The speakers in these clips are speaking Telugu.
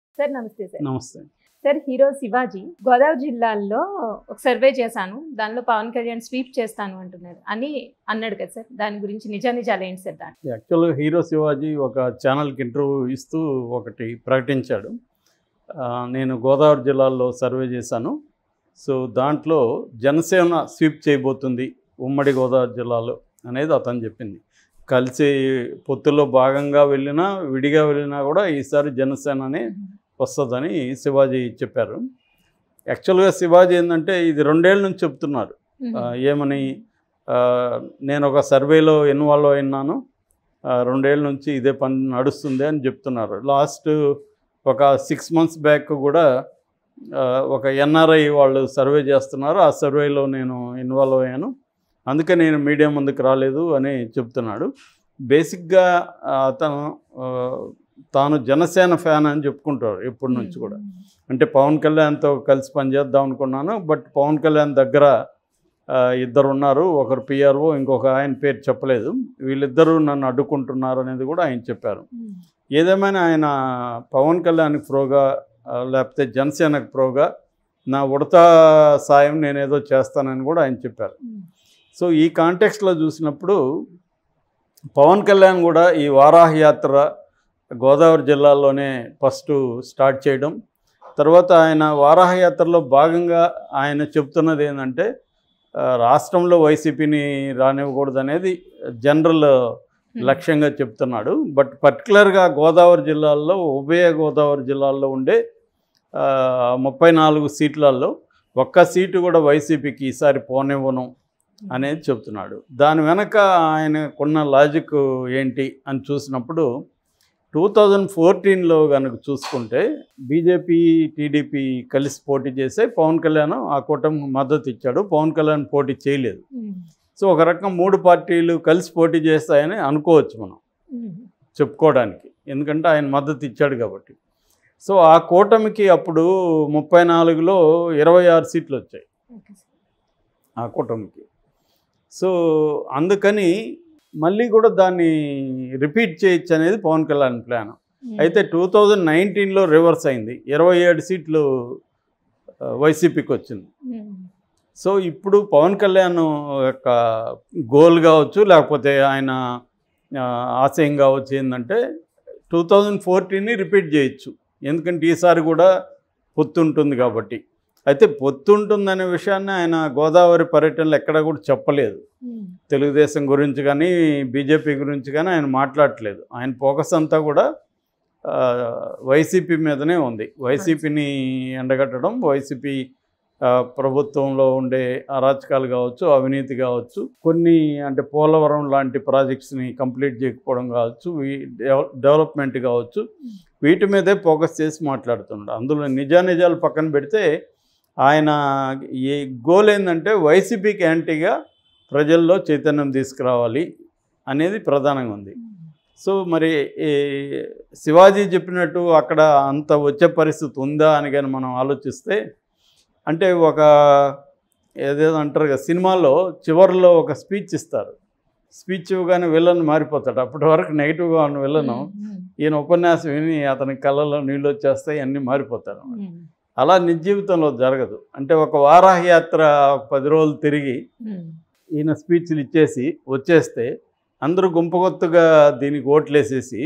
సార్ నమస్తే సార్ నమస్తే సార్ హీరో శివాజీ గోదావరి జిల్లాల్లో ఒక సర్వే చేశాను దానిలో పవన్ కళ్యాణ్ స్వీప్ చేస్తాను అంటున్నారు అని అన్నాడు కదా సార్ దాని గురించి నిజ నిజాలు ఏంటి సార్ దాని యాక్చువల్గా హీరో శివాజీ ఒక ఛానల్కి ఇంటర్వ్యూ ఇస్తూ ఒకటి ప్రకటించాడు ఆ, నేను గోదావరి జిల్లాలో సర్వే చేశాను సో దాంట్లో జనసేన స్వీప్ చేయబోతుంది ఉమ్మడి గోదావరి జిల్లాలో అనేది అతను చెప్పింది కలిసి పొత్తులో భాగంగా వెళ్ళినా విడిగా వెళ్ళినా కూడా ఈసారి జనసేననే వస్తుందని శివాజీ చెప్పారు యాక్చువల్గా శివాజీ ఏంటంటే ఇది రెండేళ్ళ నుంచి చెప్తున్నారు ఆ, ఏమని ఆ, నేను ఒక సర్వేలో ఇన్వాల్వ్ అయినాను ఆ, రెండేళ్ళ నుంచి ఇదే పని నడుస్తుంది అని చెప్తున్నారు లాస్ట్ ఒక సిక్స్ మంత్స్ బ్యాక్ కూడా ఆ, ఒక ఎన్ఆర్ఐ వాళ్ళు సర్వే చేస్తున్నారు ఆ సర్వేలో నేను ఇన్వాల్వ్ అయ్యాను అందుకే నేను మీడియా ముందుకు రాలేదు అని చెప్తున్నాడు బేసిక్గా ఆ, అతను ఆ, తాను జనసేన ఫ్యాన్ అని చెప్పుకుంటారు ఎప్పటి నుంచి కూడా అంటే పవన్ కళ్యాణ్తో కలిసి పనిచేద్దాం అనుకున్నాను బట్ పవన్ కళ్యాణ్ దగ్గర ఆ, ఇద్దరు ఉన్నారు ఒకరు పిఆర్ఓ ఇంకొక ఆయన పేరు చెప్పలేదు వీళ్ళిద్దరూ నన్ను అడ్డుకుంటున్నారు అనేది కూడా ఆయన చెప్పారు ఏదేమైనా ఆయన పవన్ కళ్యాణ్ ప్రోగా ఆ, లేకపోతే జనసేనకు ప్రోగా నా ఉడతా సాయం నేనేదో చేస్తానని కూడా ఆయన చెప్పారు సో ఈ కాంటెక్స్ట్లో చూసినప్పుడు పవన్ కళ్యాణ్ కూడా ఈ వారాహ యాత్ర గోదావరి జిల్లాలోనే ఫస్ట్ స్టార్ట్ చేయడం తర్వాత ఆయన వారాహ యాత్రలో భాగంగా ఆయన చెప్తున్నది ఏంటంటే ఆ, రాష్ట్రంలో వైసీపీని రానివ్వకూడదు అనేది జనరల్ లక్ష్యంగా చెప్తున్నాడు బట్ పర్టికులర్గా గోదావరి జిల్లాల్లో ఉభయ గోదావరి జిల్లాల్లో ఉండే ఆ, ముప్పై నాలుగు సీట్లలో ఒక్క సీటు కూడా వైసీపీకి ఈసారి పోనివ్వను అనేది చెప్తున్నాడు దాని వెనక ఆయనకున్న లాజిక్ ఏంటి అని చూసినప్పుడు టూ థౌజండ్ ఫోర్టీన్లో కనుక చూసుకుంటే బీజేపీ టీడీపీ కలిసి పోటీ చేస్తే పవన్ కళ్యాణ్ ఆ కూటమి మద్దతు ఇచ్చాడు పవన్ కళ్యాణ్ పోటీ చేయలేదు సో ఒక రకం మూడు పార్టీలు కలిసి పోటీ చేస్తాయని అనుకోవచ్చు మనం చెప్పుకోవడానికి ఎందుకంటే ఆయన మద్దతు ఇచ్చాడు కాబట్టి సో ఆ కూటమికి అప్పుడు ముప్పై నాలుగులో ఇరవై ఆరు సీట్లు వచ్చాయి ఆ కూటమికి సో అందుకని మళ్ళీ కూడా దాన్ని రిపీట్ చేయొచ్చు అనేది పవన్ కళ్యాణ్ ప్లాన్ అయితే టూ థౌజండ్ నైన్టీన్లో రివర్స్ అయింది ఇరవై ఏడు సీట్లు ఆ, వైసీపీకి వచ్చింది సో ఇప్పుడు పవన్ కళ్యాణ్ యొక్క గోల్ కావచ్చు లేకపోతే ఆయన ఆ, ఆశయం కావచ్చు ఏంటంటే టూ థౌజండ్ ఫోర్టీన్ని రిపీట్ చేయొచ్చు ఎందుకంటే ఈసారి కూడా పొత్తు ఉంటుంది కాబట్టి అయితే పొత్తు ఉంటుందనే విషయాన్ని ఆయన గోదావరి పర్యటనలో ఎక్కడ కూడా చెప్పలేదు తెలుగుదేశం గురించి కానీ బీజేపీ గురించి కానీ ఆయన మాట్లాడట్లేదు ఆయన ఫోకస్ అంతా కూడా ఆ, వైసీపీ మీదనే ఉంది వైసీపీని ఎండగట్టడం వైసీపీ ఆ, ప్రభుత్వంలో ఉండే అరాచకాలు కావచ్చు అవినీతి కావచ్చు కొన్ని అంటే పోలవరం లాంటి ప్రాజెక్ట్స్ని కంప్లీట్ చేయకపోవడం కావచ్చు వీ- డెవ- డెవలప్మెంట్ కావచ్చు వీటి మీదే ఫోకస్ చేసి మాట్లాడుతున్నాడు అందులో నిజానిజాలు పక్కన పెడితే ఆయన ఈ గోల్ ఏంటంటే వైసీపీకి యాంటీగా ప్రజల్లో చైతన్యం తీసుకురావాలి అనేది ప్రధానంగా ఉంది సో మరి ఈ శివాజీ చెప్పినట్టు అక్కడ అంత వచ్చే పరిస్థితి ఉందా అని కానీ మనం ఆలోచిస్తే అంటే ఒక ఏదేదో అంటారు కదా సినిమాలో చివరిలో ఒక స్పీచ్ ఇస్తారు స్పీచ్ ఇవ్వగానే విలన్ మారిపోతాడు అప్పటి వరకు నెగిటివ్గా ఉన్న విలను ఈయన ఉపన్యాసం విని అతని కళ్ళలో నీళ్ళు వచ్చేస్తాయి అన్నీ మారిపోతారు అలా నిజ జీవితంలో జరగదు అంటే ఒక వారాహ యాత్ర ఒక పది రోజులు తిరిగి ఈయన స్పీచ్లు ఇచ్చేసి వచ్చేస్తే అందరూ గుంపగొత్తుగా దీనికి ఓట్లేసేసి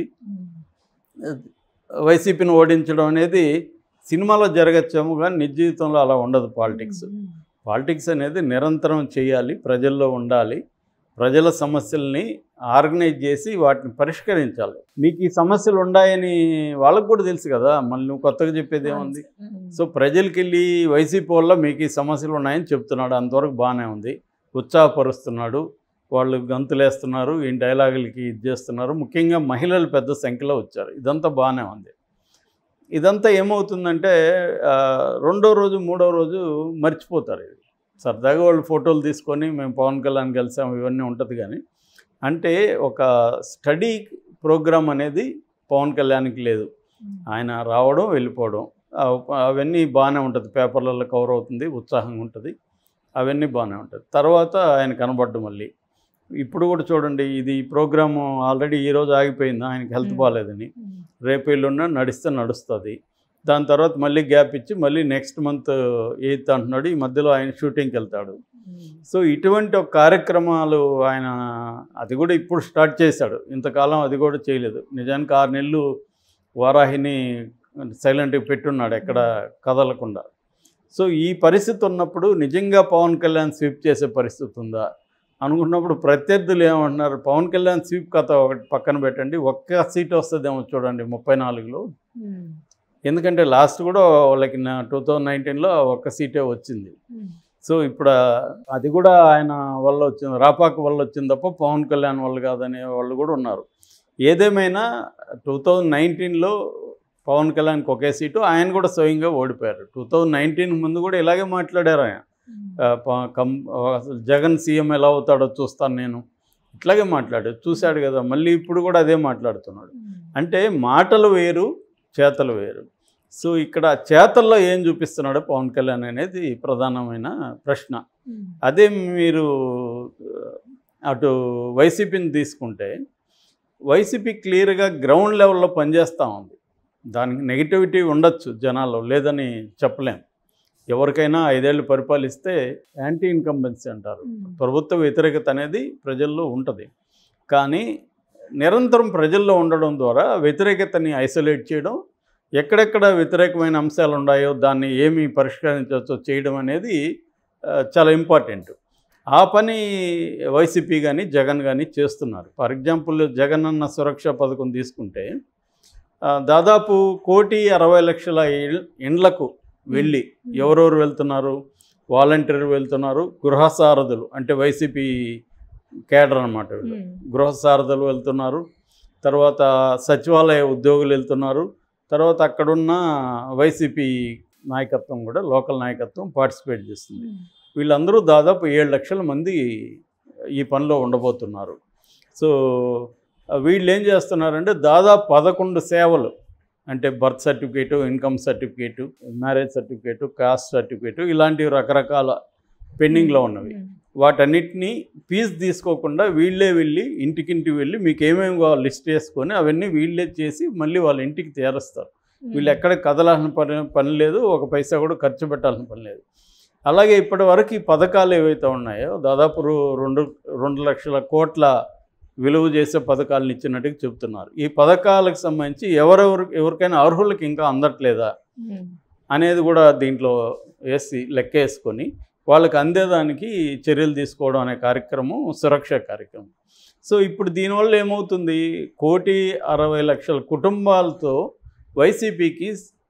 వైసీపీని ఓడించడం అనేది సినిమాలో జరగచ్చేమో కానీ నిజ జీవితంలో అలా ఉండదు పాలిటిక్స్ పాలిటిక్స్ అనేది నిరంతరం చేయాలి ప్రజల్లో ఉండాలి ప్రజల సమస్యల్ని ఆర్గనైజ్ చేసి వాటిని పరిష్కరించాలి మీకు ఈ సమస్యలు ఉన్నాయని వాళ్ళకు కూడా తెలుసు కదా మళ్ళీ నువ్వు కొత్తగా చెప్పేది ఏముంది సో ప్రజలకి వెళ్ళి వైసీపీ వల్ల మీకు ఈ సమస్యలు ఉన్నాయని చెప్తున్నాడు అంతవరకు బాగానే ఉంది ఉత్సాహపరుస్తున్నాడు వాళ్ళు గంతులేస్తున్నారు ఈ డైలాగులకి ఇది చేస్తున్నారు ముఖ్యంగా మహిళలు పెద్ద సంఖ్యలో వచ్చారు ఇదంతా బాగానే ఉంది ఇదంతా ఏమవుతుందంటే ఆ, రెండో రోజు మూడో రోజు మర్చిపోతారు ఇది సరదాగా వాళ్ళు ఫోటోలు తీసుకొని మేము పవన్ కళ్యాణ్ కలిసాం ఇవన్నీ ఉంటుంది కానీ అంటే ఒక స్టడీ ప్రోగ్రామ్ అనేది పవన్ కళ్యాణ్కి లేదు ఆయన రావడం వెళ్ళిపోవడం ఆ- అవన్నీ బాగానే ఉంటుంది పేపర్లలో కవర్ అవుతుంది ఉత్సాహంగా ఉంటుంది అవన్నీ బాగానే ఉంటుంది తర్వాత ఆయన కనబడ్డం మళ్ళీ ఇప్పుడు కూడా చూడండి ఇది ప్రోగ్రాము ఆల్రెడీ ఈరోజు ఆగిపోయింది ఆయనకి హెల్త్ Hmm. బాగాలేదని రేపు ఎల్లుండ నడిస్తే నడుస్తుంది దాని తర్వాత మళ్ళీ గ్యాప్ ఇచ్చి మళ్ళీ నెక్స్ట్ మంత్ ఎయిత్ అంటున్నాడు ఈ మధ్యలో ఆయన షూటింగ్కి వెళ్తాడు సో ఇటువంటి ఒక కార్యక్రమాలు ఆయన అది కూడా ఇప్పుడు స్టార్ట్ చేశాడు ఇంతకాలం అది కూడా చేయలేదు నిజానికి ఆరు నెలలు వారాహిని సైలెంట్గా పెట్టున్నాడు ఎక్కడ కదలకుండా సో ఈ పరిస్థితి ఉన్నప్పుడు నిజంగా పవన్ కళ్యాణ్ స్వీప్ చేసే పరిస్థితి ఉందా అనుకున్నప్పుడు ప్రత్యర్థులు ఏమంటున్నారు పవన్ కళ్యాణ్ స్వీప్ కథ ఒకటి పక్కన పెట్టండి ఒక్క సీట్ వస్తుందేమో చూడండి ముప్పై నాలుగులో ఎందుకంటే లాస్ట్ కూడా వాళ్ళకి టూ థౌజండ్ నైన్టీన్లో ఒక్క సీటే వచ్చింది సో ఇప్పుడు ఆ- అది కూడా ఆయన వల్ల వచ్చింది రాపాకు వల్ల వచ్చింది తప్ప పవన్ కళ్యాణ్ వల్ల కాదనే వాళ్ళు కూడా ఉన్నారు ఏదేమైనా టూ థౌజండ్ నైన్టీన్లో పవన్ కళ్యాణ్కి ఒకే సీటు ఆయన కూడా స్వయంగా ఓడిపోయారు టూ థౌజండ్ నైన్టీన్ ముందు కూడా ఇలాగే మాట్లాడారు ఆయన ఆ, ప- కం అసలు జగన్ సీఎం ఎలా అవుతాడో చూస్తాను నేను ఇట్లాగే మాట్లాడాడు చూశాడు కదా మళ్ళీ ఇప్పుడు కూడా అదే మాట్లాడుతున్నాడు అంటే మాటలు వేరు చేతలు వేరు సో ఇక్కడ చేతల్లో ఏం చూపిస్తున్నాడో పవన్ కళ్యాణ్ అనేది ప్రధానమైన ప్రశ్న అదే మీరు ఆ, అటు వైసీపీని తీసుకుంటే వైసీపీ క్లియర్గా గ్రౌండ్ లెవెల్లో పనిచేస్తూ ఉంది దానికి నెగిటివిటీ ఉండొచ్చు జనాల్లో లేదని చెప్పలేం ఎవరికైనా ఐదేళ్ళు పరిపాలిస్తే యాంటీ ఇన్కంబెన్సీ అంటారు ప్రభుత్వ వ్యతిరేకత అనేది ప్రజల్లో ఉంటుంది కానీ నిరంతరం ప్రజల్లో ఉండడం ద్వారా వ్యతిరేకతని ఐసోలేట్ చేయడం ఎక్కడెక్కడ వ్యతిరేకమైన అంశాలు ఉన్నాయో దాన్ని ఏమి పరిష్కరించవచ్చో చేయడం అనేది ఆ, చాలా ఇంపార్టెంట్ ఆ పని వైసీపీ కానీ జగన్ కానీ చేస్తున్నారు ఫర్ ఎగ్జాంపుల్ జగన్ అన్న సురక్ష పథకం తీసుకుంటే ఆ, దాదాపు కోటి అరవై లక్షల ఇళ్- ఇండ్లకు వెళ్ళి ఎవరెవరు వెళ్తున్నారు వాలంటీర్ వెళ్తున్నారు గృహ సారథులు అంటే వైసీపీ కేడర్ అనమాట వీళ్ళు గృహ సారథులు వెళ్తున్నారు తర్వాత సచివాలయ ఉద్యోగులు వెళ్తున్నారు తర్వాత అక్కడున్న వైసీపీ నాయకత్వం కూడా లోకల్ నాయకత్వం పార్టిసిపేట్ చేస్తుంది వీళ్ళందరూ దాదాపు ఏడు లక్షల మంది ఈ పనిలో ఉండబోతున్నారు సో ఆ, వీళ్ళు ఏం చేస్తున్నారంటే దాదాపు పదకొండు సేవలు అంటే birth certificate income certificate marriage certificate caste certificate ఇలాంటివి రకరకాల పెండింగ్లో ఉన్నవి వాటన్నిటినీ ఫీజు తీసుకోకుండా వీళ్ళే వెళ్ళి ఇంటికింటికి వెళ్ళి మీకు ఏమేమి కావాలి లిస్ట్ వేసుకొని అవన్నీ వీళ్ళే చేసి మళ్ళీ వాళ్ళ ఇంటికి చేరుస్తారు వీళ్ళు ఎక్కడ కదలాల్సిన పని పని లేదు ఒక పైసా కూడా ఖర్చు పెట్టాల్సిన పని లేదు అలాగే ఇప్పటి వరకు ఈ పథకాలు ఏవైతే ఉన్నాయో దాదాపు రు- రెండు రెండు లక్షల కోట్ల విలువ చేసే పథకాలను ఇచ్చినట్టుగా చెప్తున్నారు ఈ పథకాలకు సంబంధించి ఎవరెవరు ఎవరికైనా అర్హులకు ఇంకా అందట్లేదా అనేది కూడా దీంట్లో వేసి లెక్క వేసుకొని వాళ్ళకి అందేదానికి చర్యలు తీసుకోవడం అనే కార్యక్రమం సురక్ష కార్యక్రమం సో ఇప్పుడు దీనివల్ల ఏమవుతుంది కోటి అరవై లక్షల కుటుంబాలతో వైసీపీకి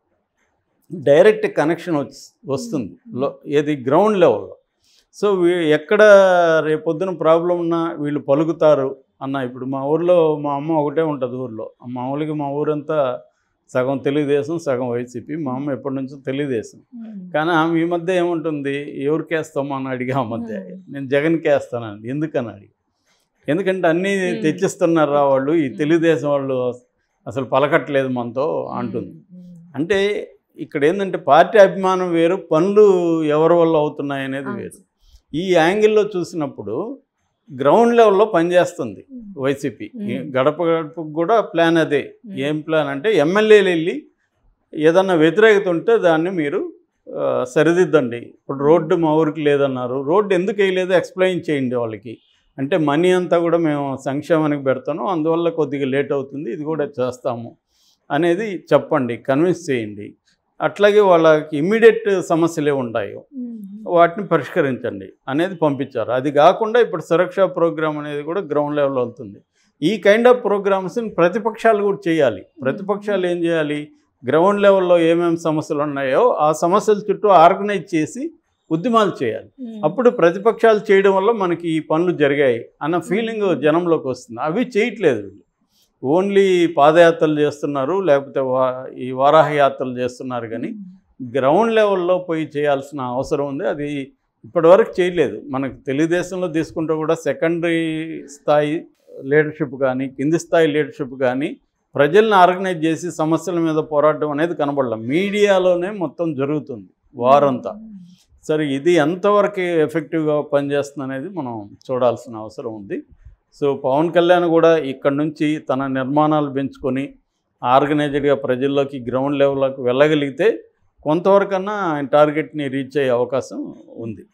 డైరెక్ట్ కనెక్షన్ వచ్చి వస్తుంది లో ఏది గ్రౌండ్ లెవెల్లో సో వీ ఎక్కడ రేపొద్దున ప్రాబ్లం ఉన్నా వీళ్ళు పలుకుతారు అన్న ఇప్పుడు మా ఊర్లో మా అమ్మ ఒకటే ఉంటుంది ఊర్లో మామూలుగా మా ఊరంతా సగం తెలుగుదేశం సగం వైసీపీ మా అమ్మ ఎప్పటి నుంచో తెలుగుదేశం కానీ ఆమె ఈ మధ్య ఏముంటుంది ఎవరికి వేస్తామో అని అడిగా ఆ మధ్య నేను జగన్కి వేస్తానండి ఎందుకని అడిగి ఎందుకంటే అన్నీ Hmm. తెచ్చిస్తున్నారా వాళ్ళు ఈ తెలుగుదేశం వాళ్ళు అసలు పలకట్లేదు మనతో అంటుంది అంటే ఇక్కడ ఏంటంటే పార్టీ అభిమానం వేరు పనులు ఎవరి వల్ల అవుతున్నాయి అనేది వేరు ఈ యాంగిల్లో చూసినప్పుడు గ్రౌండ్ లెవెల్లో పనిచేస్తుంది వైసీపీ Hmm. ఈ గడప గడపకు కూడా ప్లాన్ అదే ఏం ప్లాన్ అంటే ఎమ్మెల్యేలు వెళ్ళి ఏదన్నా వ్యతిరేకత ఉంటే దాన్ని మీరు ఆ, సరిదిద్దండి ఇప్పుడు రోడ్డు మా ఊరికి లేదన్నారు రోడ్డు ఎందుకు వేయలేదో ఎక్స్ప్లెయిన్ చేయండి వాళ్ళకి అంటే మనీ అంతా కూడా మేము సంక్షేమానికి పెడతాను అందువల్ల కొద్దిగా లేట్ అవుతుంది ఇది కూడా చేస్తాము అనేది చెప్పండి కన్విన్స్ చేయండి అట్లాగే వాళ్ళకి ఇమ్మీడియట్ సమస్యలే ఉంటాయో వాటిని పరిష్కరించండి అనేది పంపించారు అది కాకుండా ఇప్పుడు సురక్ష ప్రోగ్రామ్ అనేది కూడా గ్రౌండ్ లెవెల్లో వెళ్తుంది ఈ కైండ్ ఆఫ్ ప్రోగ్రామ్స్ని ప్రతిపక్షాలు కూడా చేయాలి ప్రతిపక్షాలు ఏం చేయాలి గ్రౌండ్ లెవెల్లో ఏమేమి సమస్యలు ఉన్నాయో ఆ సమస్యల చుట్టూ ఆర్గనైజ్ చేసి ఉద్యమాలు చేయాలి అప్పుడు ప్రతిపక్షాలు చేయడం వల్ల మనకి ఈ పనులు జరిగాయి అన్న ఫీలింగ్ జనంలోకి వస్తుంది అవి చేయట్లేదు వీళ్ళు ఓన్లీ పాదయాత్రలు చేస్తున్నారు లేకపోతే వా ఈ వారాహ యాత్రలు చేస్తున్నారు కానీ గ్రౌండ్ లెవెల్లో పోయి చేయాల్సిన అవసరం ఉంది అది ఇప్పటివరకు చేయలేదు మనకు తెలుగుదేశంలో తీసుకుంటే కూడా సెకండరీ స్థాయి లీడర్షిప్ కానీ కింది స్థాయి లీడర్షిప్ కానీ ప్రజల్ని ఆర్గనైజ్ చేసి సమస్యల మీద పోరాటం అనేది కనబడలే మీడియాలోనే మొత్తం జరుగుతుంది వారంతా సరే ఇది ఎంతవరకు ఎఫెక్టివ్గా పనిచేస్తుంది అనేది మనం చూడాల్సిన అవసరం ఉంది సో పవన్ కళ్యాణ్ కూడా ఇక్కడ నుంచి తన నిర్మాణాలు పెంచుకొని ఆర్గనైజ్డ్గా ప్రజల్లోకి గ్రౌండ్ లెవెల్లోకి వెళ్ళగలిగితే కొంతవరకన్నా ఆయన టార్గెట్ని రీచ్ అయ్యే అవకాశం ఉంది